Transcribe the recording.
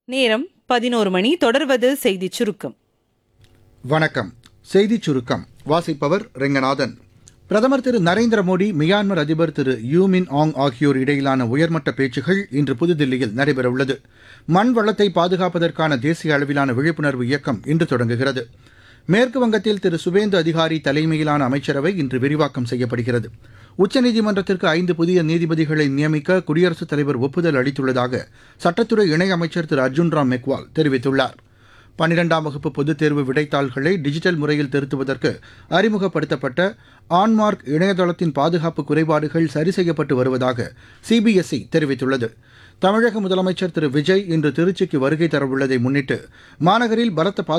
நேரம் பதினோரு மணி தொடர்வது செய்திச் சுருக்கம் வணக்கம் செய்திச் சுருக்கம் வாசிப்பவர் ரெங்கநாதன் பிரதமர் திரு நரேந்திர மோடி மியான்மர் அதிபர் திரு யூமின் ஆங் ஆகியோர் இடையிலான உயர்மட்ட பேச்சுகள் இன்று புதுதில்லியில் நடைபெறவுள்ளது மண் வளத்தை பாதுகாப்பதற்கான தேசிய அளவிலான விழிப்புணர்வு இயக்கம் இன்று தொடங்குகிறது மேற்கு வங்கத்தில் திரு சுவேந்து அதிகாரி தலைமையிலான அமைச்சரவை இன்று விரிவாக்கம் செய்யப்படுகிறது உச்சநீதிமன்றத்திற்கு ஐந்து புதிய நீதிபதிகளை நியமிக்க குடியரசுத் தலைவர் ஒப்புதல் அளித்துள்ளதாக சட்டத்துறை இணையமைச்சர் திரு அர்ஜுன் ராம் மெக்வால் தெரிவித்துள்ளார் பன்னிரெண்டாம் வகுப்பு பொதுத் தேர்வு விடைத்தாள்களை டிஜிட்டல் முறையில் திருத்துவதற்கு அறிமுகப்படுத்தப்பட்ட ஆன்மார்க் இணையதளத்தின் பாதுகாப்பு குறைபாடுகள் சரி செய்யப்பட்டு வருவதாக சிபிஎஸ்இ தெரிவித்துள்ளது தமிழக முதலமைச்சர் திரு விஜய் இன்று திருச்சிக்கு வருகை தரவுள்ளதை முன்னிட்டு மாநகரில் பலத்த பாதுகாப்பு